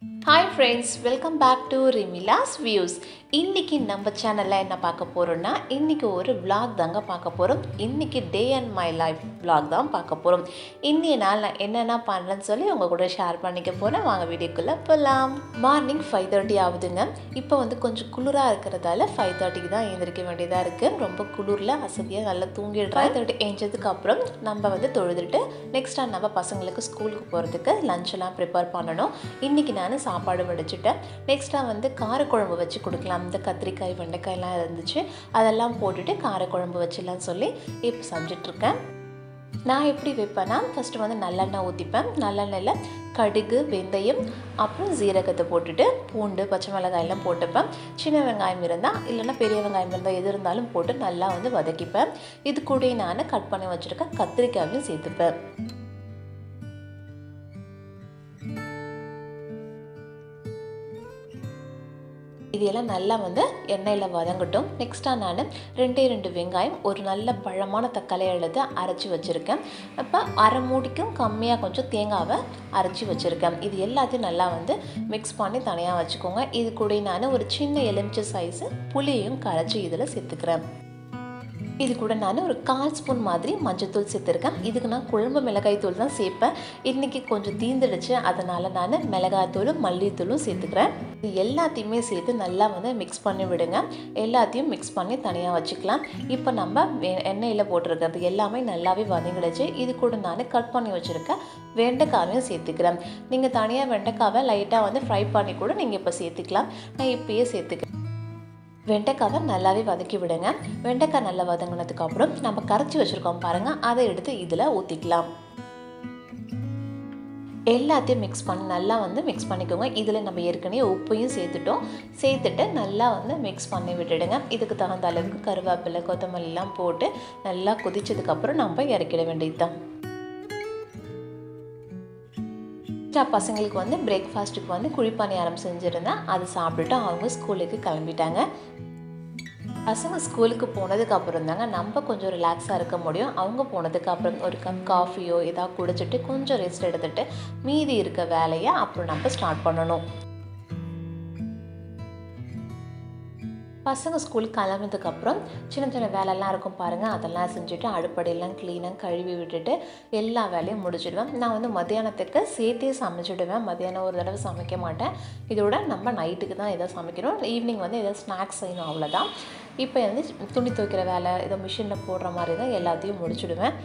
hi friends welcome back to Rimila's views இன்றைக்கி நம்ம சேனலில் என்ன பார்க்க போகிறோம்னா இன்றைக்கி ஒரு vlog தாங்க பார்க்க போகிறோம் இன்றைக்கி day and my life vlog தான் பார்க்க போகிறோம் இன்றைய நாள் நான் என்னென்ன பண்ணுறேன்னு சொல்லி உங்கள் கூட ஷேர் பண்ணிக்க போகிறேன் வாங்க வீடியோக்குள்ளே போகலாம் மார்னிங் ஃபைவ் தேர்ட்டி ஆகுதுங்க இப்போ வந்து கொஞ்சம் குளிராக இருக்கிறதால ஃபைவ் தேர்ட்டிக்கு தான் எழுந்திரிக்க வேண்டியதாக இருக்குது ரொம்ப குளிரில் அசதியாக நல்லா தூங்கிடுறேன் ஃபைவ் தேர்ட்டி எழுந்ததுக்கு அப்புறம் நம்ம வந்து தொழுதுட்டு நெக்ஸ்ட் நம்ம பசங்களுக்கு ஸ்கூலுக்கு போகிறதுக்கு லஞ்செல்லாம் ப்ரிப்பேர் பண்ணணும் இன்றைக்கி நான் சாப்பாடு வடிச்சிட்டேன் நெக்ஸ்ட்டாக வந்து காரக்குழம்பு வச்சு கொடுக்கலாம் இந்த கத்திரிக்காய் வெண்டைக்காய்லாம் இருந்துச்சு அதெல்லாம் போட்டுட்டு காரக்குழம்பு வச்சிடலாம் சொல்லி இப்போ செஞ்சிட்ருக்கேன் நான் எப்படி வைப்பேன்னா ஃபஸ்ட்டு வந்து நல்லெண்ணெய் ஊற்றிப்பேன் நல்லெண்ணெயில் கடுகு வெந்தயம் அப்புறம் ஜீரகத்தை போட்டுட்டு பூண்டு பச்சை மிளகாயெல்லாம் போட்டுப்பேன் சின்ன வெங்காயம் இருந்தால் இல்லைன்னா பெரிய வெங்காயம் இருந்தால் எது இருந்தாலும் போட்டு நல்லா வந்து வதக்கிப்பேன் இது கூட நான் கட் பண்ணி வச்சுருக்க கத்திரிக்காயும் சேர்த்துப்பேன் இது எல்லாம் நல்லா வந்து எண்ணெயில் வதங்கட்டும் நெக்ஸ்ட்டாக நான் ரெண்டே ரெண்டு வெங்காயம் ஒரு நல்ல பழமான தக்காளி எழுத அரைச்சி வச்சுருக்கேன் அப்போ அரை மூடிக்கும் கம்மியாக கொஞ்சம் தேங்காவை அரைச்சி வச்சுருக்கேன் இது எல்லாத்தையும் நல்லா வந்து மிக்ஸ் பண்ணி தனியாக வச்சுக்கோங்க இது கூட நான் ஒரு சின்ன எலுமிச்சை சைஸு புளியையும் கரைச்சி இதில் சேர்த்துக்கிறேன் இது கூட நான் ஒரு கால் ஸ்பூன் மாதிரி மஞ்சத்தூள் சேர்த்துருக்கேன் இதுக்கு நான் குழம்பு மிளகாய் தூள் தான் சேர்ப்பேன் இன்றைக்கி கொஞ்சம் தீந்துடுச்சு அதனால் நான் மிளகாய்த்தூளும் மல்லித்தூளும் சேர்த்துக்கிறேன் இது எல்லாத்தையுமே சேர்த்து நல்லா வந்து மிக்ஸ் பண்ணி விடுங்க எல்லாத்தையும் மிக்ஸ் பண்ணி தனியாக வச்சுக்கலாம் இப்போ நம்ம எண்ணெயில் போட்டிருக்கிறது எல்லாமே நல்லாவே வதங்கிடுச்சு இது கூட நான் கட் பண்ணி வச்சுருக்க வெண்டைக்காவையும் சேர்த்துக்கிறேன் நீங்கள் தனியாக வெண்டைக்காவை லைட்டாக வந்து ஃப்ரை பண்ணி கூட நீங்கள் இப்போ சேர்த்துக்கலாம் நான் இப்போயே சேர்த்துக்கிறேன் வெண்டைக்காவை நல்லாவே வதக்கி விடுங்க வெண்டைக்காய் நல்லா வதங்கினதுக்கப்புறம் நம்ம கரைச்சி வச்சுருக்கோம் பாருங்கள் அதை எடுத்து இதில் ஊற்றிக்கலாம் எல்லாத்தையும் மிக்ஸ் பண்ணி நல்லா வந்து மிக்ஸ் பண்ணிக்கோங்க இதில் நம்ம ஏற்கனவே உப்பையும் சேர்த்துட்டோம் சேர்த்துட்டு நல்லா வந்து மிக்ஸ் பண்ணி விட்டுடுங்க இதுக்கு தகுந்த அளவுக்கு கருவேப்பிலை கொத்தமல்லிலாம் போட்டு நல்லா கொதிச்சதுக்கப்புறம் நம்ம இறக்கிட வேண்டியது தான் பசங்களுக்கு வந்து பிரேக்ஃபாஸ்ட்டுக்கு வந்து குழிப்பணியாரம் செஞ்சுருந்தேன் அது சாப்பிட்டுட்டு அவங்க ஸ்கூலுக்கு கிளம்பிட்டாங்க பசங்க ஸ்கூலுக்கு போனதுக்கு அப்புறம் தாங்க நம்ம கொஞ்சம் ரிலாக்ஸாக இருக்க முடியும் அவங்க போனதுக்கு அப்புறம் ஒரு கப் காஃபியோ ஏதாவது குடிச்சிட்டு கொஞ்சம் ரெஸ்ட் எடுத்துகிட்டு மீதி இருக்க வேலையை அப்புறம் நம்ம ஸ்டார்ட் பண்ணணும் பசங்க ஸ்கூல் கிளம்புனதுக்கப்புறம் சின்ன சின்ன வேலைலாம் இருக்கும் பாருங்கள் அதெல்லாம் செஞ்சுட்டு அடுப்படையெல்லாம் க்ளீனாக கழுவி விட்டுட்டு எல்லா வேலையும் முடிச்சிடுவேன் நான் வந்து மத்தியானத்துக்கு சேர்த்தே சமைச்சிடுவேன் மத்தியானம் ஒரு தடவை சமைக்க மாட்டேன் இதோட நம்ம நைட்டுக்கு தான் எதாவது சமைக்கணும் ஈவினிங் வந்து எதாவது ஸ்நாக்ஸ் செய்யணும் அவ்வளோதான் இப்போ வந்து துணி துவைக்கிற வேலை ஏதோ மிஷினில் போடுற மாதிரி தான் எல்லாத்தையும் முடிச்சுடுவேன்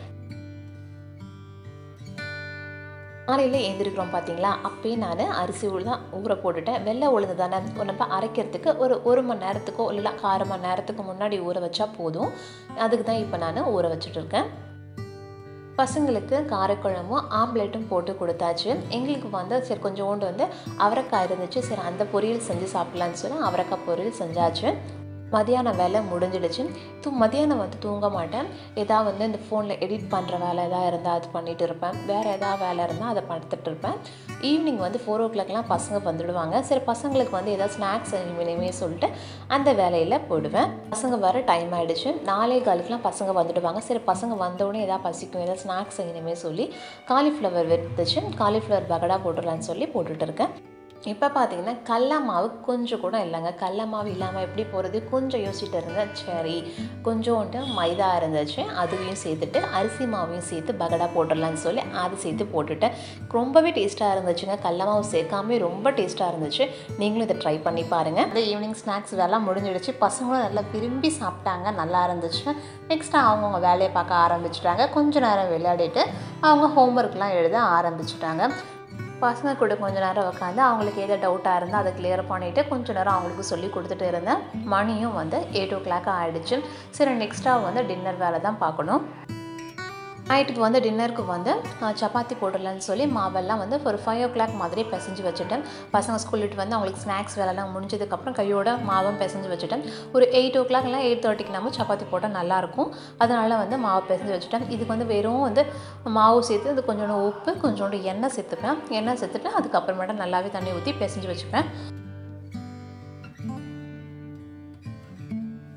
காலையில் எழுந்திருக்கிறோம் பார்த்தீங்களா அப்பயே நான் அரிசி உள் தான் ஊற போட்டுட்டேன் வெள்ளை உளுந்து தானே நம்ம அரைக்கிறதுக்கு ஒரு ஒரு மணி நேரத்துக்கோ இல்லை கால் மணி நேரத்துக்கு முன்னாடி ஊற வச்சா போதும் அதுக்கு தான் இப்போ நான் ஊற வச்சுட்டு இருக்கேன் பசங்களுக்கு காரக்குழம்பும் ஆம்லேட்டும் போட்டு கொடுத்தாச்சு எங்களுக்கு வந்து சரி கொஞ்சோண்டு வந்து அவரைக்காய் இருந்துச்சு சரி அந்த பொரியல் செஞ்சு சாப்பிட்லான்னு சொல்லி அவரைக்காய் பொரியல் செஞ்சாச்சு மதியானம் வேலை முடிஞ்சிடுச்சு தூ மதியானம் வந்து தூங்க மாட்டேன் ஏதாவது வந்து இந்த ஃபோனில் எடிட் பண்ணுற வேலை எதாவது இருந்தால் அது பண்ணிகிட்டு இருப்பேன் வேறு ஏதாவது வேலை இருந்தால் அதை பார்த்துட்டு இருப்பேன் ஈவினிங் வந்து ஃபோர் ஓ கிளாக்லாம் பசங்க வந்துடுவாங்க சரி பசங்களுக்கு வந்து ஏதாவது ஸ்நாக்ஸ் இனிமே சொல்லிட்டு அந்த வேலையில் போயிடுவேன் பசங்க வர டைம் ஆகிடுச்சு நாலே காலுக்குலாம் பசங்க வந்துடுவாங்க சரி பசங்க வந்தோடனே ஏதாவது பசிக்கும் ஏதாவது ஸ்நாக்ஸ் இனிமே சொல்லி காலிஃப்ளவர் வெறுத்துச்சு காலிஃப்ளவர் பகடா போட்டுடலான்னு சொல்லி போட்டுட்டு இருக்கேன் இப்போ பார்த்தீங்கன்னா கடல மாவு கொஞ்சம் கூட இல்லைங்க கடல மாவு இல்லாமல் எப்படி போகிறது கொஞ்சம் யோசிச்சுட்டு இருந்தேன் சரி கொஞ்சோண்டு மைதா இருந்துச்சு அதுவையும் சேர்த்துட்டு அரிசி மாவையும் சேர்த்து பகடா போட்டுடலான்னு சொல்லி அது சேர்த்து போட்டுட்டேன் ரொம்பவே டேஸ்ட்டாக இருந்துச்சுங்க கடல மாவு சேர்க்காமே ரொம்ப டேஸ்ட்டாக இருந்துச்சு நீங்களும் இதை ட்ரை பண்ணி பாருங்கள் இந்த ஈவினிங் ஸ்நாக்ஸ் வேலை முடிஞ்சிடுச்சு பசங்களும் நல்லா விரும்பி சாப்பிட்டாங்க நல்லா இருந்துச்சு நெக்ஸ்ட்டு அவங்கவுங்க வேலையை பார்க்க ஆரம்பிச்சிட்டாங்க கொஞ்ச நேரம் விளையாடிட்டு அவங்க ஹோம்ஒர்க்லாம் எழுத ஆரம்பிச்சிட்டாங்க பசங்க கூட கொஞ்ச நேரம் உட்காந்து அவங்களுக்கு எதாவது டவுட்டாக இருந்தால் அதை கிளியர் பண்ணிவிட்டு கொஞ்ச நேரம் அவங்களுக்கு சொல்லி கொடுத்துட்டு இருந்தேன் மணியும் வந்து எயிட் ஓ கிளாக் ஆகிடுச்சு சரி நெக்ஸ்ட்டாக வந்து டின்னர் வேலை தான் பார்க்கணும் நைட்டுக்கு வந்து டின்னருக்கு வந்து சப்பாத்தி போடலான்னு சொல்லி மாவெல்லாம் வந்து ஒரு ஃபைவ் ஓ கிளாக் மாதிரி பிசைஞ்சு வச்சுட்டேன் பசங்க ஸ்கூல் விட்டு வந்து அவங்களுக்கு ஸ்நாக்ஸ் வேலைலாம் முடிஞ்சதுக்கப்புறம் கையோட மாவும் பிசைஞ்சு வச்சுட்டேன் ஒரு எயிட் ஓ கிளாக்லாம் எயிட் தேர்ட்டிக்கு நம்ம சப்பாத்தி போட்டால் நல்லாயிருக்கும் அதனால் வந்து மாவு பிசைஞ்சு வச்சுட்டேன் இதுக்கு வந்து வெறும் வந்து மாவு சேர்த்து இது கொஞ்சோண்டு உப்பு கொஞ்சோண்டு எண்ணெய் சேர்த்துப்பேன் எண்ணெய் சேர்த்துட்டு அதுக்கப்புறமேட்டா நல்லாவே தண்ணி ஊற்றி பிசைஞ்சு வச்சுப்பேன்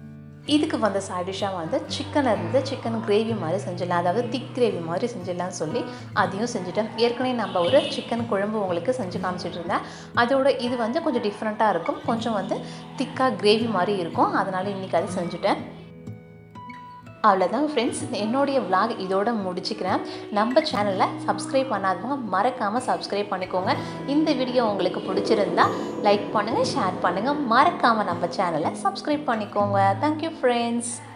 இதுக்கு வந்த சைட் டிஷ்ஷாக வந்து சிக்கன் இருந்து சிக்கன் கிரேவி மாதிரி செஞ்சிடலாம் அதாவது திக் கிரேவி மாதிரி செஞ்சிடலாம்னு சொல்லி அதையும் செஞ்சுட்டேன் ஏற்கனவே நம்ம ஒரு சிக்கன் குழம்பு உங்களுக்கு செஞ்சு காமிச்சிட்டு இருந்தேன் அதோட இது வந்து கொஞ்சம் டிஃப்ரெண்ட்டாக இருக்கும் கொஞ்சம் வந்து திக்காக கிரேவி மாதிரி இருக்கும் அதனால் இன்றைக்கி அதை செஞ்சுட்டேன் அவ்வளோதான் ஃப்ரெண்ட்ஸ் என்னுடைய விலாக் இதோட முடிச்சுக்கிறேன் நம்ம சேனலை சப்ஸ்கிரைப் பண்ணாதவங்க மறக்காமல் சப்ஸ்கிரைப் பண்ணிக்கோங்க இந்த வீடியோ உங்களுக்கு பிடிச்சிருந்தா லைக் பண்ணுங்கள் ஷேர் பண்ணுங்கள் மறக்காமல் நம்ம சேனலை சப்ஸ்கிரைப் பண்ணிக்கோங்க தேங்க்யூ ஃப்ரெண்ட்ஸ்